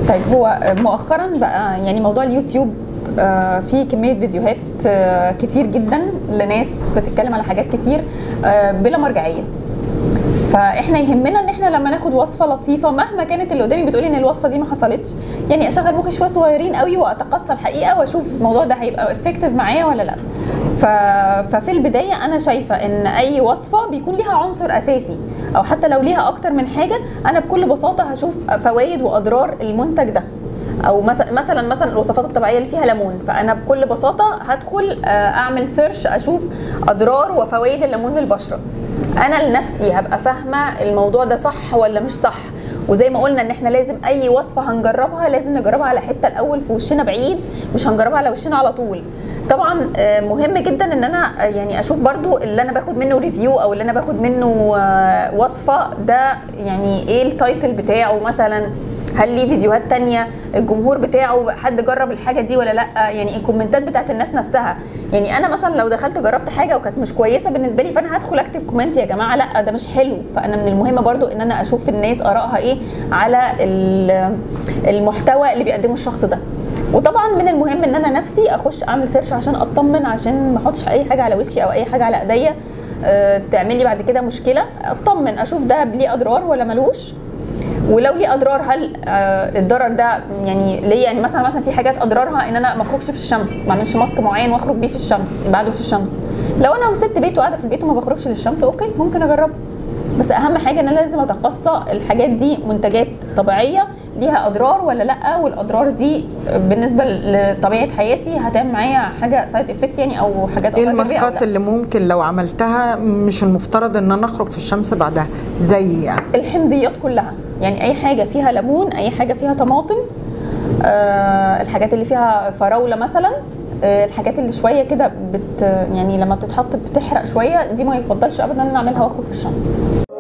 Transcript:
طيب هو مؤخرا بقى يعني موضوع اليوتيوب آه، فيه كميه فيديوهات آه، كتير جدا لناس بتتكلم على حاجات كتير آه، بلا مرجعيه فاحنا يهمنا ان احنا لما ناخد وصفه لطيفه مهما كانت اللي قدامي بتقولي ان الوصفه دي ما حصلتش يعني اشغل مخي شويه صغيرين قوي واتقصى الحقيقه واشوف الموضوع ده هيبقى افكتيف معايا ولا لا ف... ففي البدايه انا شايفه ان اي وصفه بيكون ليها عنصر اساسي او حتى لو ليها اكتر من حاجه انا بكل بساطه هشوف فوائد واضرار المنتج ده او مثلا مثلا مثلا الوصفات الطبيعيه اللي فيها ليمون فانا بكل بساطه هدخل آه، اعمل سيرش اشوف اضرار وفوائد الليمون للبشره انا لنفسي هبقى فاهمه الموضوع ده صح ولا مش صح وزي ما قلنا ان احنا لازم اي وصفه هنجربها لازم نجربها على حته الاول في وشنا بعيد مش هنجربها على وشنا على طول طبعا آه، مهم جدا ان انا آه، يعني اشوف برضو اللي انا باخد منه ريفيو او اللي انا باخد منه آه، وصفه ده يعني ايه التايتل بتاعه مثلا هل ليه فيديوهات تانية الجمهور بتاعه حد جرب الحاجة دي ولا لا يعني الكومنتات بتاعت الناس نفسها يعني انا مثلا لو دخلت جربت حاجة وكانت مش كويسة بالنسبة لي فانا هدخل اكتب كومنت يا جماعة لا ده مش حلو فانا من المهم برضو ان انا اشوف الناس ارائها ايه على ال- المحتوى اللي بيقدمه الشخص ده وطبعا من المهم ان انا نفسي اخش اعمل سيرش عشان اطمن عشان ما احطش اي حاجه على وشي او اي حاجه على ايديا آه، تعمل لي بعد كده مشكله اطمن اشوف ده ليه اضرار ولا ملوش ولو ليه اضرار هل آه، الضرر ده يعني ليه يعني مثلا مثلا في حاجات اضرارها ان انا ما اخرجش في الشمس ما اعملش ماسك معين واخرج بيه في الشمس بعده في الشمس لو انا ست بيت وقاعده في البيت وما بخرجش للشمس اوكي ممكن اجربه بس اهم حاجه ان انا لازم اتقصى الحاجات دي منتجات طبيعيه ليها اضرار ولا لا والاضرار دي بالنسبه لطبيعه حياتي هتعمل معايا حاجه سايد افكت يعني او حاجات ايه أثار جانبية أو الماسكات لا. اللي ممكن لو عملتها مش المفترض ان انا اخرج في الشمس بعدها زي يعني الحمضيات كلها يعني اي حاجه فيها ليمون اي حاجه فيها طماطم آه الحاجات اللي فيها فراوله مثلا آه الحاجات اللي شويه كده بت يعني لما بتتحط بتحرق شويه دي ما يفضلش ابدا ان انا اعملها واخرج في الشمس